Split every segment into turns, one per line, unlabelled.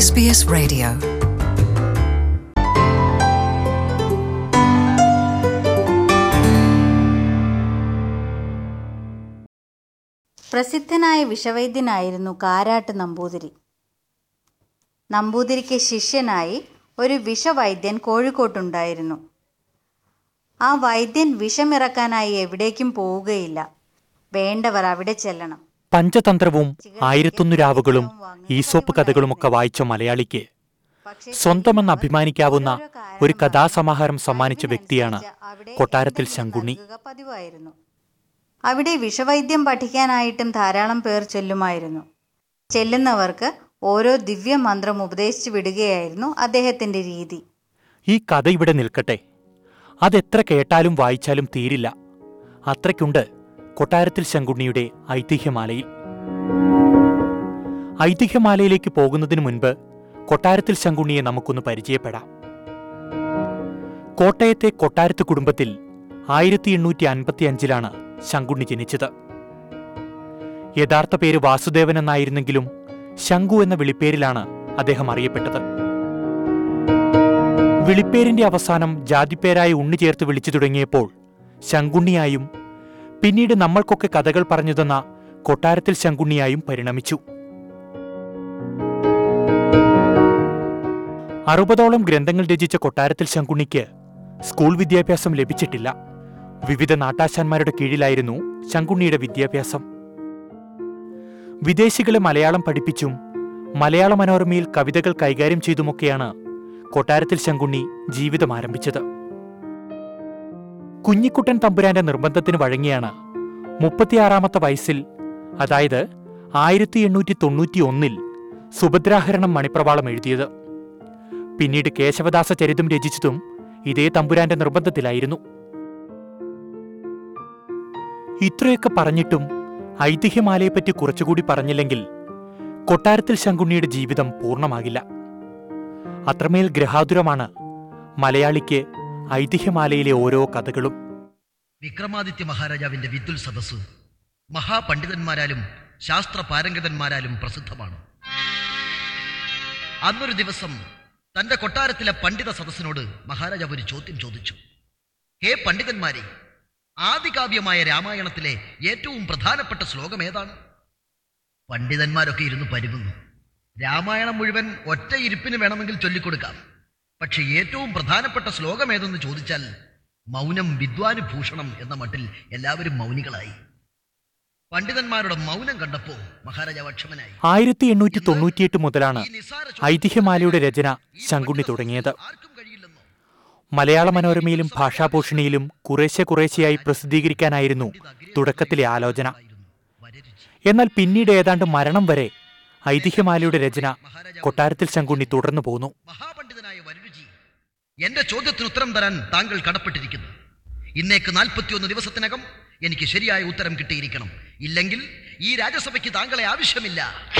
SBS Radio.
പ്രസിദ്ധനായ വിഷവൈദ്യനായിരുന്നു കാരാട്ട് നമ്പൂതിരി നമ്പൂതിരിക്ക് ശിഷ്യനായി ഒരു വിഷവൈദ്യൻ കോഴിക്കോട്ടുണ്ടായിരുന്നു ആ വൈദ്യൻ വിഷമിറക്കാനായി എവിടേക്കും പോവുകയില്ല വേണ്ടവർ അവിടെ ചെല്ലണം
പഞ്ചതന്ത്രവും ആയിരത്തൊന്നു രാവുകളും ഈസോപ്പ് കഥകളുമൊക്കെ വായിച്ച മലയാളിക്ക്
പക്ഷേ
സ്വന്തമെന്ന് അഭിമാനിക്കാവുന്ന ഒരു കഥാസമാഹാരം സമ്മാനിച്ച വ്യക്തിയാണ്
അവിടെ
കൊട്ടാരത്തിൽ
എന്തെങ്കിലും
ശങ്കുണ്ണി
നൽകുക പതിവായിരുന്നു അവിടെ വിഷവൈദ്യം പഠിക്കാനായിട്ടും ധാരാളം പേർ ചെല്ലുമായിരുന്നു ചെല്ലുന്നവർക്ക് ഓരോ ദിവ്യമന്ത്രം ഉപദേശിച്ചു വിടുകയായിരുന്നു അദ്ദേഹത്തിന്റെ രീതി
ഈ കഥ ഇവിടെ നിൽക്കട്ടെ അതെത്ര കേട്ടാലും വായിച്ചാലും തീരില്ല അത്രയ്ക്കുണ്ട് കൊട്ടാരത്തിൽ ശങ്കുണ്ണിയുടെ ഐതിഹ്യമാലയിൽ ഐതിഹ്യമാലയിലേക്ക് പോകുന്നതിന് മുൻപ് കൊട്ടാരത്തിൽ ശങ്കുണ്ണിയെ നമുക്കൊന്ന് പരിചയപ്പെടാം കോട്ടയത്തെ കൊട്ടാരത്ത് കുടുംബത്തിൽ ആയിരത്തി എണ്ണൂറ്റി അൻപത്തി അഞ്ചിലാണ് ശങ്കുണ്ണി ജനിച്ചത് യഥാർത്ഥ പേര് വാസുദേവൻ എന്നായിരുന്നെങ്കിലും ശങ്കു എന്ന വിളിപ്പേരിലാണ് അദ്ദേഹം അറിയപ്പെട്ടത് വിളിപ്പേരിന്റെ അവസാനം ജാതിപ്പേരായ ഉണ്ണി ചേർത്ത് വിളിച്ചു തുടങ്ങിയപ്പോൾ ശങ്കുണ്ണിയായും പിന്നീട് നമ്മൾക്കൊക്കെ കഥകൾ പറഞ്ഞു തന്ന കൊട്ടാരത്തിൽ ശങ്കുണ്ണിയായും പരിണമിച്ചു അറുപതോളം ഗ്രന്ഥങ്ങൾ രചിച്ച കൊട്ടാരത്തിൽ ശങ്കുണ്ണിക്ക് സ്കൂൾ വിദ്യാഭ്യാസം ലഭിച്ചിട്ടില്ല വിവിധ നാട്ടാശാന്മാരുടെ കീഴിലായിരുന്നു ശങ്കുണ്ണിയുടെ വിദ്യാഭ്യാസം വിദേശികളെ മലയാളം പഠിപ്പിച്ചും മലയാള മനോരമയിൽ കവിതകൾ കൈകാര്യം ചെയ്തുമൊക്കെയാണ് കൊട്ടാരത്തിൽ ശങ്കുണ്ണി ജീവിതം ആരംഭിച്ചത് കുഞ്ഞിക്കുട്ടൻ തമ്പുരാന്റെ നിർബന്ധത്തിന് വഴങ്ങിയാണ് മുപ്പത്തിയാറാമത്തെ വയസ്സിൽ അതായത് ആയിരത്തി എണ്ണൂറ്റി തൊണ്ണൂറ്റി ഒന്നിൽ സുഭദ്രാഹരണം മണിപ്രവാളം എഴുതിയത് പിന്നീട് കേശവദാസ ചരിതം രചിച്ചതും ഇതേ തമ്പുരാന്റെ നിർബന്ധത്തിലായിരുന്നു ഇത്രയൊക്കെ പറഞ്ഞിട്ടും ഐതിഹ്യമാലയെപ്പറ്റി കുറച്ചുകൂടി പറഞ്ഞില്ലെങ്കിൽ കൊട്ടാരത്തിൽ ശങ്കുണ്ണിയുടെ ജീവിതം പൂർണ്ണമാകില്ല അത്രമേൽ ഗ്രഹാതുരമാണ് മലയാളിക്ക് ഐതിഹ്യമാലയിലെ ഓരോ കഥകളും
വിക്രമാദിത്യ മഹാരാജാവിന്റെ വിദ്യുൽ സദസ്സ് മഹാപണ്ഡിതന്മാരാലും ശാസ്ത്ര പാരംഗതന്മാരാലും പ്രസിദ്ധമാണ് അന്നൊരു ദിവസം തന്റെ കൊട്ടാരത്തിലെ പണ്ഡിത സദസ്സിനോട് മഹാരാജാവ് ഒരു ചോദ്യം ചോദിച്ചു ഹേ പണ്ഡിതന്മാരെ ആദികാവ്യമായ രാമായണത്തിലെ ഏറ്റവും പ്രധാനപ്പെട്ട ശ്ലോകം ഏതാണ് പണ്ഡിതന്മാരൊക്കെ ഇരുന്ന് പരുകുന്നു രാമായണം മുഴുവൻ ഒറ്റ ഇരിപ്പിന് വേണമെങ്കിൽ ചൊല്ലിക്കൊടുക്കാം പക്ഷെ ഏറ്റവും പ്രധാനപ്പെട്ട ശ്ലോകം ഏതെന്ന് ചോദിച്ചാൽ മൗനം വിദ്വാന് ഭൂഷണം എന്ന മട്ടിൽ എല്ലാവരും മൗനികളായി പണ്ഡിതന്മാരുടെ മൗനം കണ്ടപ്പോ മഹാരാജാവ് അക്ഷമനായി
ആയിരത്തി എണ്ണൂറ്റി തൊണ്ണൂറ്റിയെട്ട് മുതലാണ്
ഈ നിസ്സാര
ഐതിഹ്യമാലയുടെ രചന
ഈ
ശങ്കുണ്ണി
പണ്ഡിത
തുടങ്ങിയത്
ആർക്കും കഴിയില്ലെന്നോ
മലയാള മനോരമയിലും ഭാഷാഭൂഷണിയിലും കുറേശ്ശെ കുറേശ്ശെയായി പ്രസിദ്ധീകരിക്കാനായിരുന്നു തുടക്കത്തിലെ ആലോചന
വരരുചി
എന്നാൽ പിന്നീട് ഏതാണ്ട് മരണം വരെ ഐതിഹ്യമാലയുടെ രചന കൊട്ടാരത്തിൽ ശങ്കുണ്ണി തുടർന്നു പോന്നു
മഹാപണ്ഡിതനായ വരരുചി എന്റെ ചോദ്യത്തിന് ഉത്തരം തരാൻ താങ്കൾ കടപ്പെട്ടിരിക്കുന്നു ഇന്നേക്ക് നാൽപ്പത്തിയൊന്ന് ദിവസത്തിനകം എനിക്ക് ശരിയായ ഉത്തരം കിട്ടിയിരിക്കണം ഇല്ലെങ്കിൽ ഈ രാജ്യസഭയ്ക്ക് താങ്കളെ ആവശ്യമില്ല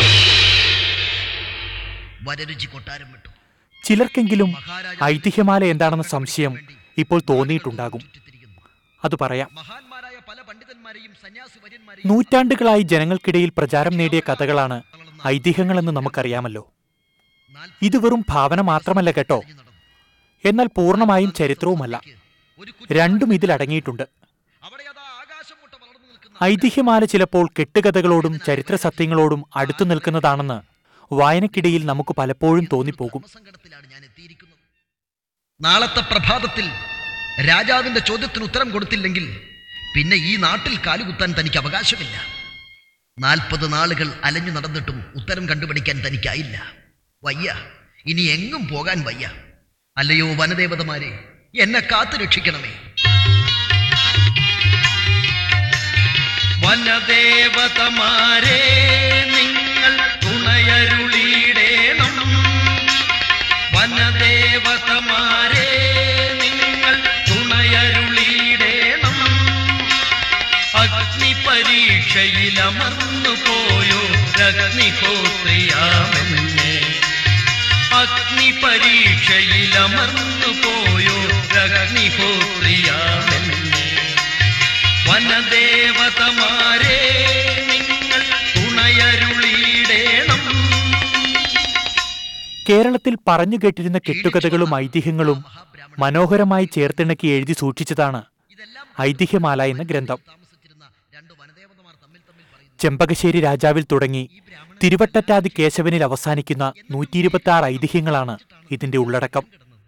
വരരുചി കൊട്ടാരം വിട്ടു
ചിലർക്കെങ്കിലും ഐതിഹ്യമാല എന്താണെന്ന സംശയം ഇപ്പോൾ തോന്നിയിട്ടുണ്ടാകും
ചുറ്റിത്തിരിക്കുന്നു
അത് പറയാം
മഹാന്മാരായ പല പണ്ഡിതന്മാരെയും സന്യാസി വര്യന്മാരെയും
നൂറ്റാണ്ടുകളായി ജനങ്ങൾക്കിടയിൽ പ്രചാരം നേടിയ കഥകളാണ് ഐതിഹ്യങ്ങളെന്ന് നമുക്കറിയാമല്ലോ ഇത് വെറും ഭാവന മാത്രമല്ല കേട്ടോ എന്നാൽ പൂർണ്ണമായും ചരിത്രവുമല്ല
ഒരു
രണ്ടും ഇതിൽ അടങ്ങിയിട്ടുണ്ട്
അവിടെ അതാ ആകാശം മുട്ട വളർന്നു നിൽക്കുന്ന
ഐതിഹ്യമാല ചിലപ്പോൾ കെട്ടുകഥകളോടും ചരിത്ര സത്യങ്ങളോടും അടുത്തു നിൽക്കുന്നതാണെന്ന് വായനക്കിടയിൽ നമുക്ക് പലപ്പോഴും തോന്നിപ്പോകും
സങ്കടത്തിലാണ് ഞാൻ എത്തിയിരിക്കുന്നത് നാളത്തെ പ്രഭാതത്തിൽ രാജാവിന്റെ ചോദ്യത്തിന് ഉത്തരം കൊടുത്തില്ലെങ്കിൽ പിന്നെ ഈ നാട്ടിൽ കാലുകുത്താൻ തനിക്ക് അവകാശമില്ല നാൽപ്പത് നാളുകൾ അലഞ്ഞു നടന്നിട്ടും ഉത്തരം കണ്ടുപിടിക്കാൻ തനിക്കായില്ല വയ്യ ഇനി എങ്ങും പോകാൻ വയ്യ അല്ലയോ വനദേവതമാരെ എന്നെ കാത്തു രക്ഷിക്കണമേ
വനദേവതമാരെ നിങ്ങൾ തുണയരുളിയിടേണം വനദേവതമാരെ നിങ്ങൾ തുണയരുളിയിടേണം അഗ്നി പരീക്ഷയിലമർന്നു പോയോ രഗ്നിഹോത്രിയാമെന്നെ അഗ്നി പരീക്ഷയിലമർന്നു പോയോ രഗ്നിഹോത്രിയാമെന്നെ വനദേവതമാരെ നിങ്ങൾ തുണയരുളിയിടേണം
കേരളത്തിൽ പറഞ്ഞു കേട്ടിരുന്ന കെട്ടുകഥകളും ഐതിഹ്യങ്ങളും മനോഹരമായി ചേർത്തിണക്കി എഴുതി സൂക്ഷിച്ചതാണ് ഐതിഹ്യമാല എന്ന ഗ്രന്ഥം
താമസിച്ചിരുന്ന രണ്ട് വനദേവതമാർ തമ്മിൽ തമ്മിൽ പറയുന്നു
ചെമ്പകശ്ശേരി രാജാവിൽ തുടങ്ങി തിരുവട്ടറ്റാതി കേശവനിൽ അവസാനിക്കുന്ന നൂറ്റി ഇരുപത്തി ആറ് ഐതിഹ്യങ്ങളാണ് ഇതിന്റെ ഉള്ളടക്കം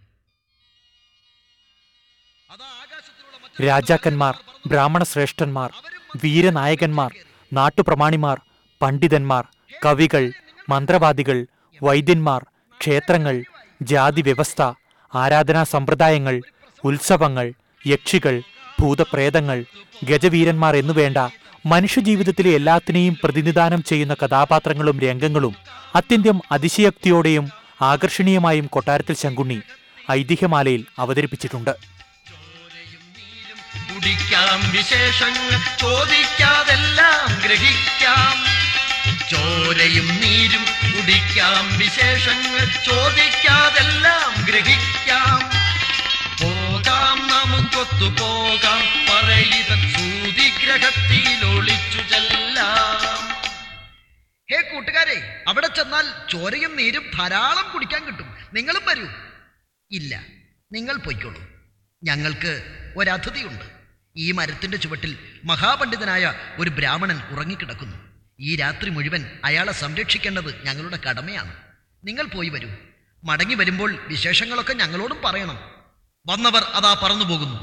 അതാ ആകാശത്തിലുള്ള മറ്റൊരു
രാജാക്കന്മാർ ബ്രാഹ്മണ ശ്രേഷ്ഠന്മാർ വീരനായകന്മാർ നാട്ടുപ്രമാണിമാർ പണ്ഡിതന്മാർ കവികൾ മന്ത്രവാദികൾ വൈദ്യന്മാർ ക്ഷേത്രങ്ങൾ ജാതി വ്യവസ്ഥ ആരാധനാ സമ്പ്രദായങ്ങൾ ഉത്സവങ്ങൾ യക്ഷികൾ ഭൂതപ്രേതങ്ങൾ ഗജവീരന്മാർ എന്നുവേണ്ട മനുഷ്യജീവിതത്തിലെ എല്ലാത്തിനെയും പ്രതിനിധാനം ചെയ്യുന്ന കഥാപാത്രങ്ങളും രംഗങ്ങളും അത്യന്തം അതിശയോക്തിയോടെയും ആകർഷണീയമായും കൊട്ടാരത്തിൽ ശങ്കുണ്ണി ഐതിഹ്യമാലയിൽ അവതരിപ്പിച്ചിട്ടുണ്ട്
ചോരയും നീരും കുടിക്കാം വിശേഷങ്ങൾ ചോദിക്കാതെല്ലാം ഗ്രഹിക്കാം ചോരയും നീരും കുടിക്കാം വിശേഷങ്ങൾ ചോദിക്കാതെല്ലാം ഗ്രഹിക്കാം പോകാം നമുക്കൊത്തു പോകാം പറയിതൻ സൂതിഗ്രഹത്തിൽ ഒളിച്ചു ചെല്ലാം
ഹേ കൂട്ടുകാരെ അവിടെ ചെന്നാൽ ചോരയും നീരും ധാരാളം കുടിക്കാൻ കിട്ടും നിങ്ങളും വരൂ ഇല്ല നിങ്ങൾ പൊയ്ക്കോളൂ ഞങ്ങൾക്ക് ഒരതിഥിയുണ്ട് ഈ മരത്തിന്റെ ചുവട്ടിൽ മഹാപണ്ഡിതനായ ഒരു ബ്രാഹ്മണൻ ഉറങ്ങിക്കിടക്കുന്നു ഈ രാത്രി മുഴുവൻ അയാളെ സംരക്ഷിക്കേണ്ടത് ഞങ്ങളുടെ കടമയാണ് നിങ്ങൾ പോയി വരൂ മടങ്ങി വരുമ്പോൾ വിശേഷങ്ങളൊക്കെ ഞങ്ങളോടും പറയണം വന്നവർ അതാ പറന്നു പോകുന്നു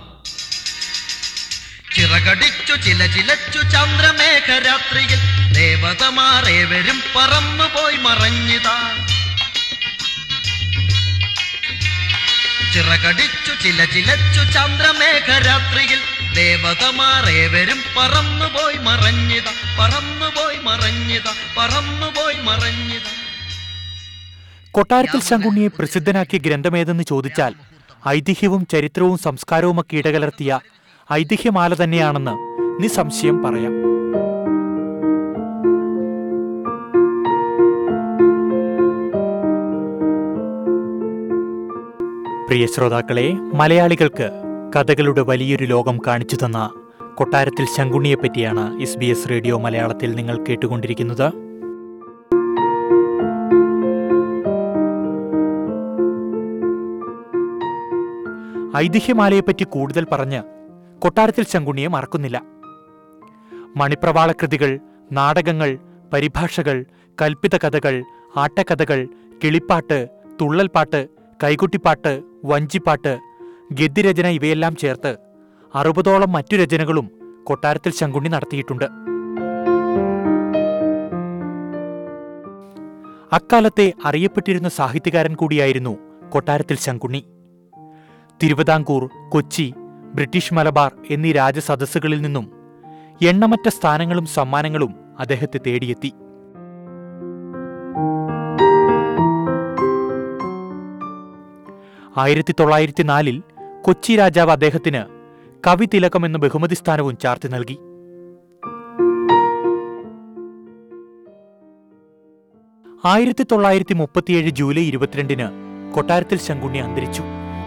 ചിറകടിച്ചു ചില ചിലച്ചു ചന്ദ്രമേഘരാത്രിയിൽ ദേവതമാരേവരും പറന്നുപോയി മറഞ്ഞിതാ ചിറകടിച്ചു ചില ചിലച്ചു ചന്ദ്രമേഘരാത്രിയിൽ ദേവതമാരേവരും പറന്നുപോയി മറഞ്ഞിത പറന്നുപോയി മറഞ്ഞിത പറന്നുപോയി മറഞ്ഞിത
കൊട്ടാരത്തിൽ ശങ്കുണ്ണിയെ പ്രസിദ്ധനാക്കിയ ഗ്രന്ഥമേതെന്ന് ചോദിച്ചാൽ ഐതിഹ്യവും ചരിത്രവും സംസ്കാരവുമൊക്കെ ഇടകലർത്തിയ ഐതിഹ്യമാല തന്നെയാണെന്ന് നിസ്സംശയം പറയാം പ്രിയ ശ്രോതാക്കളെ മലയാളികൾക്ക് കഥകളുടെ വലിയൊരു ലോകം കാണിച്ചു തന്ന കൊട്ടാരത്തിൽ ശങ്കുണ്ണിയെ പറ്റിയാണ് എസ് ബി എസ് റേഡിയോ മലയാളത്തിൽ നിങ്ങൾ കേട്ടുകൊണ്ടിരിക്കുന്നത് ഐതിഹ്യമാലയെപ്പറ്റി കൂടുതൽ പറഞ്ഞ് കൊട്ടാരത്തിൽ ശങ്കുണ്ണിയെ മറക്കുന്നില്ല മണിപ്രവാളകൃതികൾ നാടകങ്ങൾ പരിഭാഷകൾ കൽപ്പിത കഥകൾ ആട്ടക്കഥകൾ കിളിപ്പാട്ട് തുള്ളൽപ്പാട്ട് കൈകുട്ടിപ്പാട്ട് വഞ്ചിപ്പാട്ട് ഗദ്യരചന ഇവയെല്ലാം ചേർത്ത് അറുപതോളം മറ്റു രചനകളും കൊട്ടാരത്തിൽ ശങ്കുണ്ണി നടത്തിയിട്ടുണ്ട് അക്കാലത്തെ അറിയപ്പെട്ടിരുന്ന സാഹിത്യകാരൻ കൂടിയായിരുന്നു കൊട്ടാരത്തിൽ ശങ്കുണ്ണി തിരുവിതാംകൂർ കൊച്ചി ബ്രിട്ടീഷ് മലബാർ എന്നീ രാജസദസ്സുകളിൽ നിന്നും എണ്ണമറ്റ സ്ഥാനങ്ങളും സമ്മാനങ്ങളും അദ്ദേഹത്തെ തേടിയെത്തി ആയിരത്തി തൊള്ളായിരത്തി നാലിൽ കൊച്ചി രാജാവ് അദ്ദേഹത്തിന് കവി തിലകം എന്ന ബഹുമതി സ്ഥാനവും ചാർത്തി നൽകി ആയിരത്തി തൊള്ളായിരത്തി മുപ്പത്തിയേഴ് ജൂലൈ ഇരുപത്തിരണ്ടിന് കൊട്ടാരത്തിൽ ശങ്കുണ്ണി അന്തരിച്ചു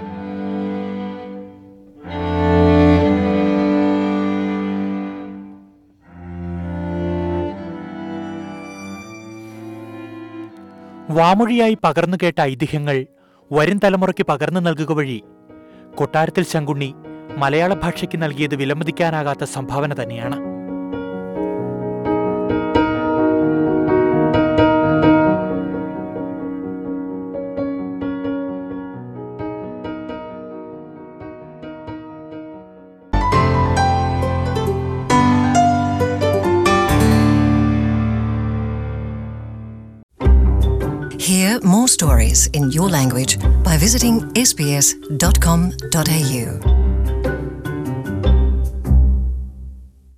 വാമൊഴിയായി പകർന്നു കേട്ട ഐതിഹ്യങ്ങൾ വരും തലമുറയ്ക്ക് പകർന്നു നൽകുക വഴി കൊട്ടാരത്തിൽ ശങ്കുണ്ണി മലയാള ഭാഷയ്ക്ക് നൽകിയത് വിലമതിക്കാനാകാത്ത സംഭാവന തന്നെയാണ്
Hear more stories in your language by visiting sbs.com.au.